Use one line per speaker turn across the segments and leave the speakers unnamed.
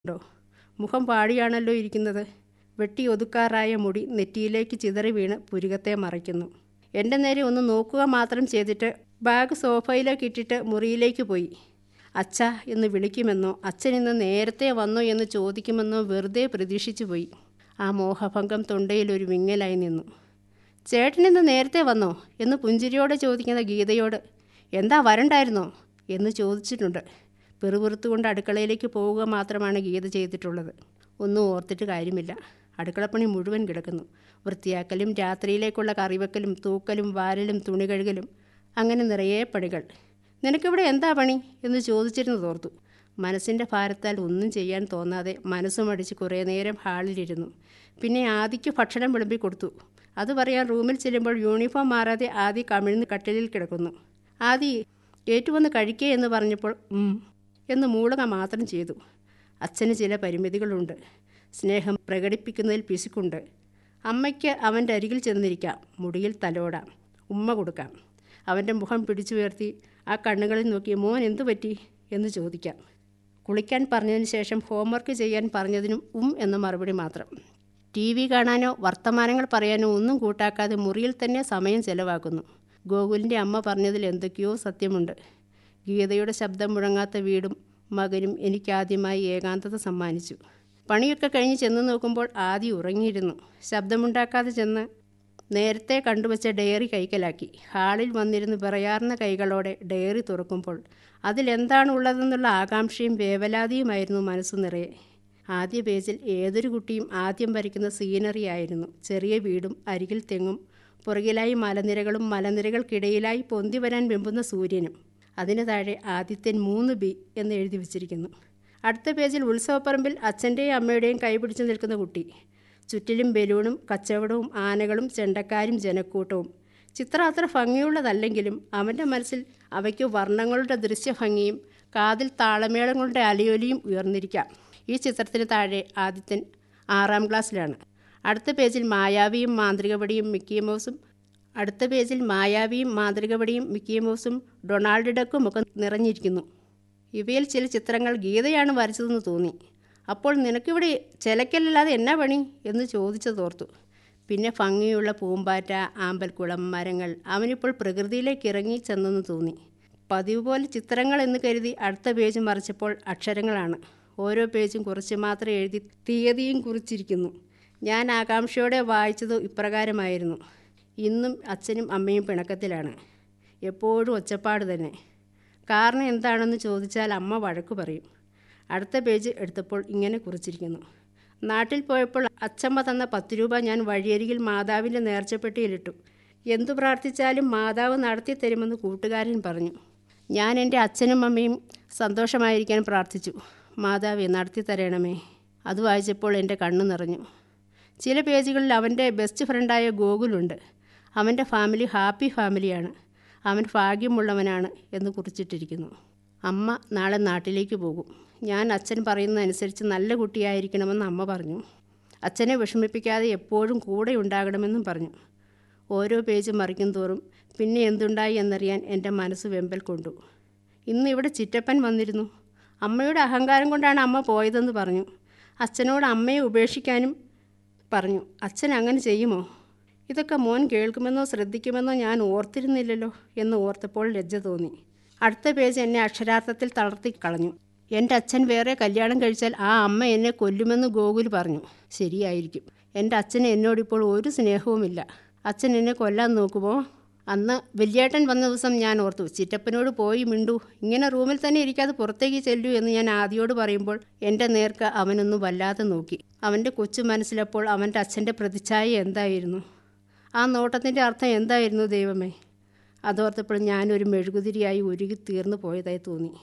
ഉണ്ടോ മുഖം പാടിയാണല്ലോ ഇരിക്കുന്നത് വെട്ടി ഒതുക്കാറായ മുടി നെറ്റിയിലേക്ക് ചിതറി വീണ് പുരികത്തെ മറയ്ക്കുന്നു എൻ്റെ നേരെ ഒന്ന് നോക്കുക മാത്രം ചെയ്തിട്ട് ബാഗ് സോഫയിലേക്ക് ഇട്ടിട്ട് മുറിയിലേക്ക് പോയി അച്ഛ എന്ന് വിളിക്കുമെന്നോ അച്ഛൻ ഇന്ന് നേരത്തെ വന്നോ എന്ന് ചോദിക്കുമെന്നോ വെറുതെ പ്രതീക്ഷിച്ചു പോയി ആ മോഹഭംഗം തൊണ്ടയിൽ ഒരു വിങ്ങലായി നിന്നു ചേട്ടൻ ഇന്ന് നേരത്തെ വന്നോ എന്ന് പുഞ്ചിരിയോടെ ചോദിക്കുന്ന ഗീതയോട് എന്താ വരണ്ടായിരുന്നോ എന്ന് ചോദിച്ചിട്ടുണ്ട് പെറുപുറത്തുകൊണ്ട് അടുക്കളയിലേക്ക് പോവുക മാത്രമാണ് ഗീത ചെയ്തിട്ടുള്ളത് ഒന്നും ഓർത്തിട്ട് കാര്യമില്ല അടുക്കളപ്പണി മുഴുവൻ കിടക്കുന്നു വൃത്തിയാക്കലും രാത്രിയിലേക്കുള്ള കറിവെക്കലും തൂക്കലും വാരലും തുണി കഴുകലും അങ്ങനെ നിറയെ പണികൾ നിനക്കിവിടെ എന്താ പണി എന്ന് ചോദിച്ചിരുന്നു തോർത്തു മനസ്സിൻ്റെ ഭാരത്താൽ ഒന്നും ചെയ്യാൻ തോന്നാതെ മനസ്സുമടിച്ച് കുറേ നേരം ഹാളിലിരുന്നു പിന്നെ ആദിക്ക് ഭക്ഷണം വിളമ്പി കൊടുത്തു അത് പറയാൻ റൂമിൽ ചെല്ലുമ്പോൾ യൂണിഫോം മാറാതെ ആദി കമിഴ്ന്ന് കട്ടിലിൽ കിടക്കുന്നു ആദി ഏറ്റുവന്ന് കഴിക്കേ എന്ന് പറഞ്ഞപ്പോൾ ഉം എന്ന് മൂളുക മാത്രം ചെയ്തു അച്ഛന് ചില പരിമിതികളുണ്ട് സ്നേഹം പ്രകടിപ്പിക്കുന്നതിൽ പിശുക്കുണ്ട് അമ്മയ്ക്ക് അവൻ്റെ അരികിൽ ചെന്നിരിക്കാം മുടിയിൽ തലോടാം ഉമ്മ കൊടുക്കാം അവൻ്റെ മുഖം പിടിച്ചുയർത്തി ആ കണ്ണുകളിൽ നോക്കി മോൻ എന്തു പറ്റി എന്ന് ചോദിക്കാം കുളിക്കാൻ പറഞ്ഞതിന് ശേഷം ഹോംവർക്ക് ചെയ്യാൻ പറഞ്ഞതിനും ഉം എന്ന മറുപടി മാത്രം ടി വി കാണാനോ വർത്തമാനങ്ങൾ പറയാനോ ഒന്നും കൂട്ടാക്കാതെ മുറിയിൽ തന്നെ സമയം ചെലവാക്കുന്നു ഗോകുലിൻ്റെ അമ്മ പറഞ്ഞതിൽ എന്തൊക്കെയോ സത്യമുണ്ട് ഗീതയുടെ ശബ്ദം മുഴങ്ങാത്ത വീടും മകനും എനിക്കാദ്യമായി ഏകാന്തത സമ്മാനിച്ചു പണിയൊക്കെ കഴിഞ്ഞ് ചെന്ന് നോക്കുമ്പോൾ ആദ്യം ഉറങ്ങിയിരുന്നു ശബ്ദമുണ്ടാക്കാതെ ചെന്ന് നേരത്തെ കണ്ടുവച്ച ഡയറി കൈക്കലാക്കി ഹാളിൽ വന്നിരുന്ന് വിറയാർന്ന കൈകളോടെ ഡയറി തുറക്കുമ്പോൾ അതിലെന്താണ് ഉള്ളതെന്നുള്ള ആകാംക്ഷയും വേവലാതിയുമായിരുന്നു മനസ്സു നിറയെ ആദ്യ പേജിൽ ഏതൊരു കുട്ടിയും ആദ്യം വരയ്ക്കുന്ന സീനറി ആയിരുന്നു ചെറിയ വീടും അരികിൽ തെങ്ങും പുറകിലായി മലനിരകളും മലനിരകൾക്കിടയിലായി പൊന്തി വരാൻ വെമ്പുന്ന സൂര്യനും അതിന് താഴെ ആദിത്യൻ മൂന്ന് ബി എന്ന് എഴുതി വച്ചിരിക്കുന്നു അടുത്ത പേജിൽ ഉത്സവപ്പറമ്പിൽ അച്ഛൻ്റെയും അമ്മയുടെയും കൈപിടിച്ചു നിൽക്കുന്ന കുട്ടി ചുറ്റിലും ബലൂണും കച്ചവടവും ആനകളും ചെണ്ടക്കാരും ജനക്കൂട്ടവും ചിത്രം അത്ര ഭംഗിയുള്ളതല്ലെങ്കിലും അവൻ്റെ മനസ്സിൽ അവയ്ക്ക് വർണ്ണങ്ങളുടെ ദൃശ്യഭംഗിയും കാതിൽ താളമേളങ്ങളുടെ അലയൊലിയും ഉയർന്നിരിക്കാം ഈ ചിത്രത്തിന് താഴെ ആദിത്യൻ ആറാം ക്ലാസ്സിലാണ് അടുത്ത പേജിൽ മായാവിയും മാന്ത്രികപടിയും മിക്കി മൗസും അടുത്ത പേജിൽ മായാവിയും മാന്ത്രികപടിയും മിക്കി മൗസും ഡൊണാൾഡ് ഡക്കും ഒക്കെ നിറഞ്ഞിരിക്കുന്നു ഇവയിൽ ചില ചിത്രങ്ങൾ ഗീതയാണ് വരച്ചതെന്ന് തോന്നി അപ്പോൾ നിനക്കിവിടെ ചിലക്കല്ലാതെ എന്നാ പണി എന്ന് ചോദിച്ചതോർത്തു പിന്നെ ഭംഗിയുള്ള പൂമ്പാറ്റ ആമ്പൽക്കുളം മരങ്ങൾ അവനിപ്പോൾ പ്രകൃതിയിലേക്ക് ഇറങ്ങി ചെന്നെന്ന് തോന്നി പതിവ് പോലെ ചിത്രങ്ങൾ എന്ന് കരുതി അടുത്ത പേജ് മറിച്ചപ്പോൾ അക്ഷരങ്ങളാണ് ഓരോ പേജും കുറച്ച് മാത്രം എഴുതി തീയതിയും കുറിച്ചിരിക്കുന്നു ഞാൻ ആകാംക്ഷയോടെ വായിച്ചത് ഇപ്രകാരമായിരുന്നു ഇന്നും അച്ഛനും അമ്മയും പിണക്കത്തിലാണ് എപ്പോഴും ഒച്ചപ്പാട് തന്നെ കാരണം എന്താണെന്ന് ചോദിച്ചാൽ അമ്മ വഴക്ക് പറയും അടുത്ത പേജ് എടുത്തപ്പോൾ ഇങ്ങനെ കുറിച്ചിരിക്കുന്നു നാട്ടിൽ പോയപ്പോൾ അച്ചമ്മ തന്ന പത്ത് രൂപ ഞാൻ വഴിയരികിൽ മാതാവിൻ്റെ നേർച്ചപ്പെട്ടിയിലിട്ടു എന്തു പ്രാർത്ഥിച്ചാലും മാതാവ് നടത്തി തരുമെന്ന് കൂട്ടുകാരൻ പറഞ്ഞു ഞാൻ എൻ്റെ അച്ഛനും അമ്മയും സന്തോഷമായിരിക്കാൻ പ്രാർത്ഥിച്ചു മാതാവെ നടത്തി തരണമേ അത് വായിച്ചപ്പോൾ എൻ്റെ കണ്ണു നിറഞ്ഞു ചില പേജുകളിൽ അവൻ്റെ ബെസ്റ്റ് ഫ്രണ്ടായ ഗോകുലുണ്ട് അവൻ്റെ ഫാമിലി ഹാപ്പി ഫാമിലിയാണ് അവൻ ഭാഗ്യമുള്ളവനാണ് എന്ന് കുറിച്ചിട്ടിരിക്കുന്നു അമ്മ നാളെ നാട്ടിലേക്ക് പോകും ഞാൻ അച്ഛൻ പറയുന്നതനുസരിച്ച് നല്ല കുട്ടിയായിരിക്കണമെന്ന് അമ്മ പറഞ്ഞു അച്ഛനെ വിഷമിപ്പിക്കാതെ എപ്പോഴും കൂടെ ഉണ്ടാകണമെന്നും പറഞ്ഞു ഓരോ പേജ് മറിക്കും തോറും പിന്നെ എന്തുണ്ടായി എന്നറിയാൻ എൻ്റെ മനസ്സ് വെമ്പൽ കൊണ്ടു ഇന്ന് ഇവിടെ ചിറ്റപ്പൻ വന്നിരുന്നു അമ്മയുടെ അഹങ്കാരം കൊണ്ടാണ് അമ്മ പോയതെന്ന് പറഞ്ഞു അച്ഛനോട് അമ്മയെ ഉപേക്ഷിക്കാനും പറഞ്ഞു അച്ഛൻ അങ്ങനെ ചെയ്യുമോ ഇതൊക്കെ മോൻ കേൾക്കുമെന്നോ ശ്രദ്ധിക്കുമെന്നോ ഞാൻ ഓർത്തിരുന്നില്ലല്ലോ എന്ന് ഓർത്തപ്പോൾ ലജ്ജ തോന്നി അടുത്ത പേജ് എന്നെ അക്ഷരാർത്ഥത്തിൽ തളർത്തി കളഞ്ഞു എൻ്റെ അച്ഛൻ വേറെ കല്യാണം കഴിച്ചാൽ ആ അമ്മ എന്നെ കൊല്ലുമെന്ന് ഗോകുൽ പറഞ്ഞു ശരിയായിരിക്കും എൻ്റെ അച്ഛന് എന്നോടിപ്പോൾ ഒരു സ്നേഹവുമില്ല അച്ഛൻ എന്നെ കൊല്ലാൻ നോക്കുമോ അന്ന് വലിയേട്ടൻ വന്ന ദിവസം ഞാൻ ഓർത്തു ചിറ്റപ്പനോട് പോയി മിണ്ടു ഇങ്ങനെ റൂമിൽ തന്നെ ഇരിക്കാതെ പുറത്തേക്ക് ചെല്ലൂ എന്ന് ഞാൻ ആദ്യോട് പറയുമ്പോൾ എൻ്റെ നേർക്ക് അവനൊന്ന് വല്ലാതെ നോക്കി അവൻ്റെ കൊച്ചു മനസ്സിലപ്പോൾ അവൻ്റെ അച്ഛൻ്റെ പ്രതിച്ഛായ എന്തായിരുന്നു ആ നോട്ടത്തിൻ്റെ അർത്ഥം എന്തായിരുന്നു ദൈവമേ അതോർത്തപ്പോൾ ഞാനൊരു മെഴുകുതിരിയായി ഉരുകി തീർന്നു പോയതായി തോന്നി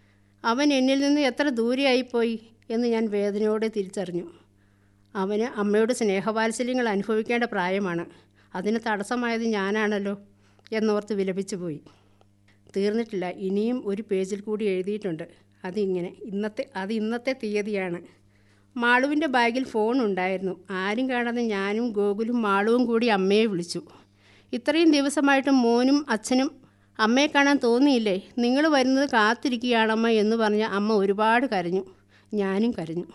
അവൻ എന്നിൽ നിന്ന് എത്ര ദൂരെയായിപ്പോയി എന്ന് ഞാൻ വേദനയോടെ തിരിച്ചറിഞ്ഞു അവന് അമ്മയുടെ സ്നേഹവാത്സല്യങ്ങൾ അനുഭവിക്കേണ്ട പ്രായമാണ് അതിന് തടസ്സമായത് ഞാനാണല്ലോ എന്നോർത്ത് വിലപിച്ചു പോയി തീർന്നിട്ടില്ല ഇനിയും ഒരു പേജിൽ കൂടി എഴുതിയിട്ടുണ്ട് അതിങ്ങനെ ഇന്നത്തെ അത് ഇന്നത്തെ തീയതിയാണ് മാളുവിൻ്റെ ബാഗിൽ ഫോൺ ഉണ്ടായിരുന്നു ആരും കാണാതെ ഞാനും ഗോകുലും മാളുവും കൂടി അമ്മയെ വിളിച്ചു ഇത്രയും ദിവസമായിട്ട് മോനും അച്ഛനും അമ്മയെ കാണാൻ തോന്നിയില്ലേ നിങ്ങൾ വരുന്നത് കാത്തിരിക്കുകയാണമ്മ എന്ന് പറഞ്ഞ് അമ്മ ഒരുപാട് കരഞ്ഞു ഞാനും കരഞ്ഞു